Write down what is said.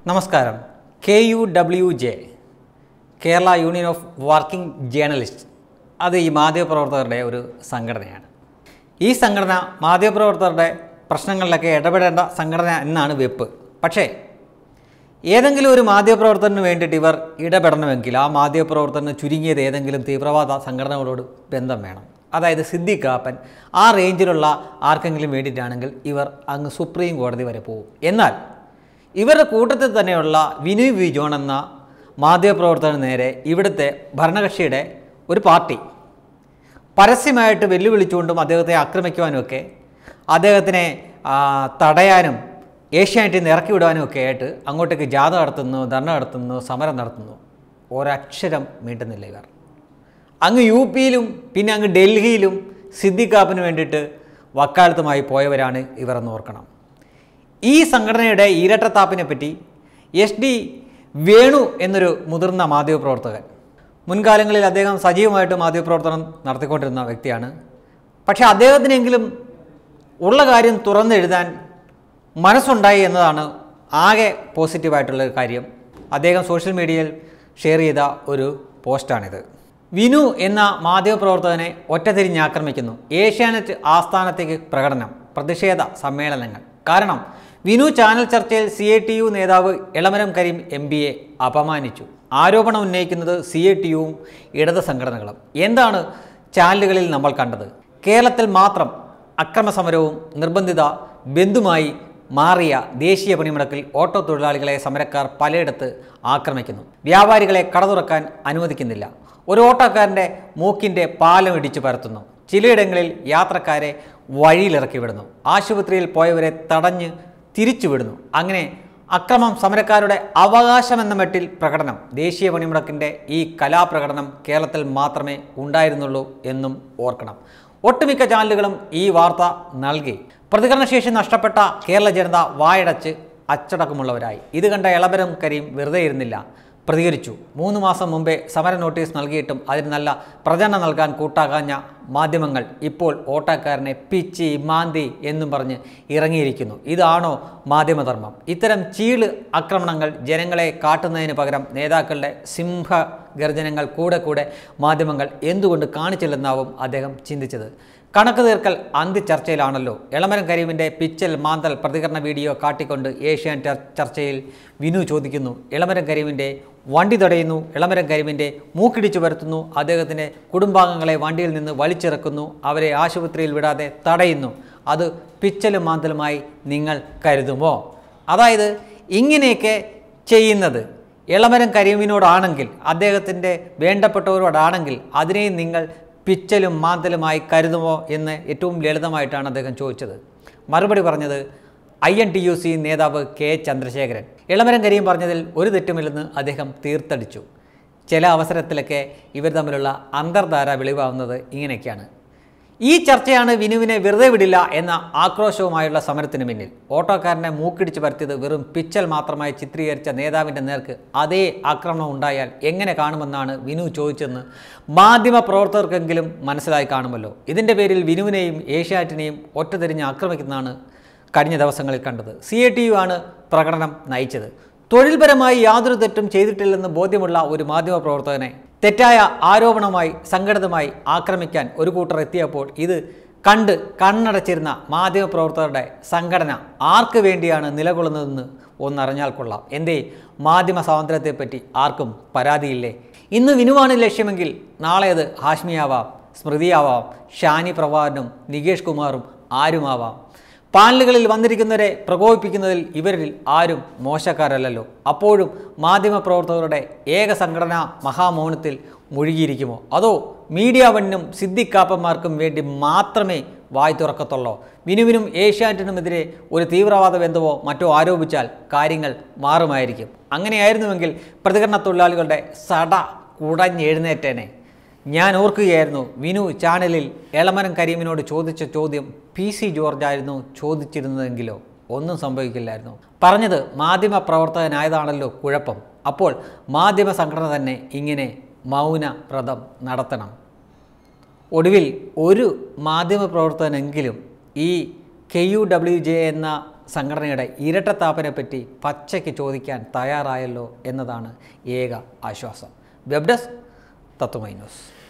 നമസ്കാരം K U W J Kerala union of working journalist അത് ഈ മാധ്യമപ്രവർത്തകരുടെ ഒരു സംഘടനയാണ് ഈ സംഘടന മാധ്യമപ്രവർത്തകരുടെ പ്രശ്നങ്ങളിലൊക്കെ ഇടപെടേണ്ട സംഘടന എന്നാണ് വെപ്പ് പക്ഷേ ഏതെങ്കിലും ഒരു മാധ്യമപ്രവർത്തനത്തിന് വേണ്ടിയിട്ട് ഇവർ ഇടപെടണമെങ്കിൽ ആ മാധ്യമപ്രവർത്തനം ചുരുങ്ങിയത് ഏതെങ്കിലും തീവ്രവാദ സംഘടനകളോട് ബന്ധം വേണം അതായത് സിദ്ദിഖ് കാപ്പൻ ആ റേഞ്ചിലുള്ള ആർക്കെങ്കിലും വേണ്ടിയിട്ടാണെങ്കിൽ ഇവർ അങ്ങ് സുപ്രീം കോടതി വരെ പോകും എന്നാൽ ഇവരുടെ കൂട്ടത്തിൽ തന്നെയുള്ള വിനു വി ജോൺ എന്ന മാധ്യമപ്രവർത്തകന് നേരെ ഇവിടുത്തെ ഭരണകക്ഷിയുടെ ഒരു പാർട്ടി പരസ്യമായിട്ട് വെല്ലുവിളിച്ചുകൊണ്ടും അദ്ദേഹത്തെ ആക്രമിക്കുവാനുമൊക്കെ അദ്ദേഹത്തിനെ ആ, തടയാനും ഏഷ്യാനെറ്റിൽ നിന്ന് ഇറക്കി വിടാനും ഒക്കെ ആയിട്ട് അങ്ങോട്ടേക്ക് ജാഥ നടത്തുന്നു ധർണ നടത്തുന്നു സമരം നടത്തുന്നു ഒരക്ഷരം മീട്ടുന്നില്ല ഇവർ അങ്ങ് യു പിയിലും പിന്നെ അങ്ങ് ഡൽഹിയിലും സിദ്ദിഖാപ്പിന് വേണ്ടിയിട്ട് വക്കാലത്തുമായി പോയവരാണ് ഇവർ എന്ന് ഓർക്കണം ഈ സംഘടനയുടെ ഇരട്ടത്താപ്പിനെ പറ്റി എസ് ഡി വേണു എന്നൊരു മുതിർന്ന മാധ്യമപ്രവർത്തകൻ മുൻകാലങ്ങളിൽ അദ്ദേഹം സജീവമായിട്ട് മാധ്യമപ്രവർത്തനം നടത്തിക്കൊണ്ടിരുന്ന വ്യക്തിയാണ് പക്ഷേ അദ്ദേഹത്തിനെങ്കിലും ഉള്ള കാര്യം തുറന്നെഴുതാൻ മനസ്സുണ്ടായി എന്നതാണ് ആകെ പോസിറ്റീവായിട്ടുള്ള ഒരു കാര്യം അദ്ദേഹം സോഷ്യൽ മീഡിയയിൽ ഷെയർ ചെയ്ത ഒരു പോസ്റ്റാണിത് വിനു എന്ന മാധ്യമപ്രവർത്തകനെ ഒറ്റതിരിഞ്ഞ് ആക്രമിക്കുന്നു ഏഷ്യാനെറ്റ് ആസ്ഥാനത്തേക്ക് പ്രകടനം പ്രതിഷേധ സമ്മേളനങ്ങൾ കാരണം വിനു ചാനൽ ചർച്ചയിൽ സി എ ടി യു നേതാവ് എളമരം കരീം എം പിയെ അപമാനിച്ചു ആരോപണം ഉന്നയിക്കുന്നത് സി എ ടി യുവും ഇടത് സംഘടനകളും എന്താണ് ചാനലുകളിൽ നമ്മൾ കണ്ടത് കേരളത്തിൽ മാത്രം അക്രമസമരവും നിർബന്ധിത ബന്ധുമായി മാറിയ ദേശീയ പണിമുടക്കിൽ ഓട്ടോ തൊഴിലാളികളെ സമരക്കാർ പലയിടത്ത് ആക്രമിക്കുന്നു വ്യാപാരികളെ കട തുറക്കാൻ അനുവദിക്കുന്നില്ല ഒരു ഓട്ടോക്കാരൻ്റെ മൂക്കിൻ്റെ പാലം ഇടിച്ചു പരത്തുന്നു ചിലയിടങ്ങളിൽ യാത്രക്കാരെ വഴിയിലിറക്കി വിടുന്നു ആശുപത്രിയിൽ പോയവരെ തടഞ്ഞ് തിരിച്ചുവിടുന്നു അങ്ങനെ അക്രമം സമരക്കാരുടെ അവകാശമെന്ന മട്ടിൽ പ്രകടനം ദേശീയ പണിമുടക്കിൻ്റെ ഈ കലാപ്രകടനം കേരളത്തിൽ മാത്രമേ ഉണ്ടായിരുന്നുള്ളൂ എന്നും ഓർക്കണം ഒട്ടുമിക്ക ചാനലുകളും ഈ വാർത്ത നൽകി പ്രതികരണശേഷി നഷ്ടപ്പെട്ട കേരള ജനത വായടച്ച് അച്ചടക്കമുള്ളവരായി ഇത് കണ്ട എളബരം കരീം വെറുതെ ഇരുന്നില്ല പ്രതികരിച്ചു മൂന്ന് മാസം മുമ്പേ സമര നോട്ടീസ് നൽകിയിട്ടും അതിന് നല്ല പ്രചരണം നൽകാൻ കൂട്ടാകാഞ്ഞ മാധ്യമങ്ങൾ ഇപ്പോൾ ഓട്ടക്കാരനെ പിച്ചി മാന്തി എന്നും പറഞ്ഞ് ഇറങ്ങിയിരിക്കുന്നു ഇതാണോ മാധ്യമധർമ്മം ഇത്തരം ചീള് ആക്രമണങ്ങൾ ജനങ്ങളെ കാട്ടുന്നതിന് പകരം നേതാക്കളുടെ സിംഹ ഗർജനങ്ങൾ കൂടെ കൂടെ മാധ്യമങ്ങൾ എന്തുകൊണ്ട് കാണിച്ചില്ലെന്നാവും അദ്ദേഹം ചിന്തിച്ചത് കണക്ക് തീർക്കൽ അന്ത്യ ചർച്ചയിലാണല്ലോ എളമരം കരീമിൻ്റെ പിച്ചൽ മാന്തൽ പ്രതികരണ വീഡിയോ കാട്ടിക്കൊണ്ട് ഏഷ്യൻ ചർ- ചർച്ചയിൽ വിനു ചോദിക്കുന്നു എളമരം കരീമിൻ്റെ വണ്ടി തടയുന്നു എളമരം കരീമിൻ്റെ മൂക്കിടിച്ചു വരുത്തുന്നു അദ്ദേഹത്തിൻ്റെ കുടുംബാംഗങ്ങളെ വണ്ടിയിൽ നിന്ന് വലിച്ചിറക്കുന്നു അവരെ ആശുപത്രിയിൽ വിടാതെ തടയുന്നു അത് പിച്ചലും മാന്തലുമായി നിങ്ങൾ കരുതുമോ അതായത് ഇങ്ങനെയൊക്കെ ചെയ്യുന്നത് എളമരം കരീമിനോടാണെങ്കിൽ അദ്ദേഹത്തിൻ്റെ വേണ്ടപ്പെട്ടവരോടാണെങ്കിൽ അതിനെയും നിങ്ങൾ പിച്ചലും മാന്തലുമായി കരുതുമോ എന്ന് ഏറ്റവും ലളിതമായിട്ടാണ് അദ്ദേഹം ചോദിച്ചത് മറുപടി പറഞ്ഞത് I N T U C നേതാവ് കെ ചന്ദ്രശേഖരൻ ഇളമരം കരീം പറഞ്ഞതിൽ ഒരു തെറ്റുമില്ലെന്ന് അദ്ദേഹം തീർത്തടിച്ചു ചില അവസരത്തിലൊക്കെ ഇവർ തമ്മിലുള്ള അന്തർധാര വെളിവാകുന്നത് ഇങ്ങനെയൊക്കെയാണ് ഈ ചർച്ചയാണ് വിനുവിനെ വെറുതെ വിടില്ല എന്ന ആക്രോശവുമായുള്ള സമരത്തിന് പിന്നിൽ ഓട്ടോക്കാരനെ മൂക്കിടിച്ച് പരത്തിയത് വെറും പിച്ചൽ മാത്രമായി ചിത്രീകരിച്ച നേതാവിൻ്റെ നേർക്ക് അതേ ആക്രമണം ഉണ്ടായാൽ എങ്ങനെ കാണുമെന്നാണ് വിനു ചോദിച്ചെന്ന് മാധ്യമ പ്രവർത്തകർക്കെങ്കിലും മനസ്സിലായി കാണുമല്ലോ ഇതിൻ്റെ പേരിൽ വിനുവിനെയും ഏഷ്യാറ്റിനെയും ഒറ്റതിരിഞ്ഞ് ആക്രമിക്കുന്നതാണ് കഴിഞ്ഞ ദിവസങ്ങളിൽ കണ്ടത് സി എ ടി യു ആണ് പ്രകടനം നയിച്ചത് തൊഴിൽപരമായി യാതൊരു തെറ്റും ചെയ്തിട്ടില്ലെന്ന് ബോധ്യമുള്ള ഒരു മാധ്യമപ്രവർത്തകനെ തെറ്റായ ആരോപണവുമായി സംഘടിതമായി ആക്രമിക്കാൻ ഒരു കൂട്ടർ എത്തിയപ്പോൾ ഇത് കണ്ട് കണ്ണടച്ചിരുന്ന മാധ്യമപ്രവർത്തകരുടെ സംഘടന ആർക്ക് വേണ്ടിയാണ് നിലകൊള്ളുന്നതെന്ന് ഒന്നറിഞ്ഞാൽ കൊള്ളാം എന്തേ മാധ്യമ സ്വാതന്ത്ര്യത്തെപ്പറ്റി ആർക്കും പരാതിയില്ലേ ഇന്ന് വിനുവാണ് ലക്ഷ്യമെങ്കിൽ നാളെ അത് ഹാഷ്മിയാവാം സ്മൃതിയാവാം ഷാനി പ്രഭാകരനും നികേഷ് കുമാറും ആരുമാവാം പാനലുകളിൽ വന്നിരിക്കുന്നവരെ പ്രകോപിപ്പിക്കുന്നതിൽ ഇവരിൽ ആരും മോശക്കാരല്ലല്ലോ അപ്പോഴും മാധ്യമപ്രവർത്തകരുടെ ഏക സംഘടനാ മഹാമൗനത്തിൽ മുഴുകിയിരിക്കുമോ അതോ മീഡിയ വണ്ണിനും സിദ്ദിഖാപ്പന്മാർക്കും വേണ്ടി മാത്രമേ വായി തുറക്കത്തുള്ളോ വിനുവിനും ഏഷ്യാനെറ്റിനുമെതിരെ ഒരു തീവ്രവാദ ബന്ധമോ മറ്റോ ആരോപിച്ചാൽ കാര്യങ്ങൾ മാറുമായിരിക്കും അങ്ങനെയായിരുന്നുവെങ്കിൽ പ്രതികരണ തൊഴിലാളികളുടെ സട കുടഞ്ഞെഴുന്നേറ്റേനെ ഞാൻ ഓർക്കുകയായിരുന്നു വിനു ചാനലിൽ എളമരം കരീമിനോട് ചോദിച്ച ചോദ്യം പി സി ജോർജായിരുന്നു ചോദിച്ചിരുന്നതെങ്കിലോ ഒന്നും സംഭവിക്കില്ലായിരുന്നു പറഞ്ഞത് മാധ്യമ പ്രവർത്തകനായതാണല്ലോ കുഴപ്പം അപ്പോൾ മാധ്യമ സംഘടന തന്നെ ഇങ്ങനെ മൗന വ്രതം നടത്തണം ഒടുവിൽ ഒരു മാധ്യമ പ്രവർത്തകനെങ്കിലും ഈ കെ യു ഡബ്ല്യു ജെ എന്ന സംഘടനയുടെ ഇരട്ടത്താപ്പിനെ പറ്റി പച്ചയ്ക്ക് ചോദിക്കാൻ തയ്യാറായല്ലോ എന്നതാണ് ഏക ആശ്വാസം വെബ് ഡെസ്ക് തത്വമൈ ന്യൂസ്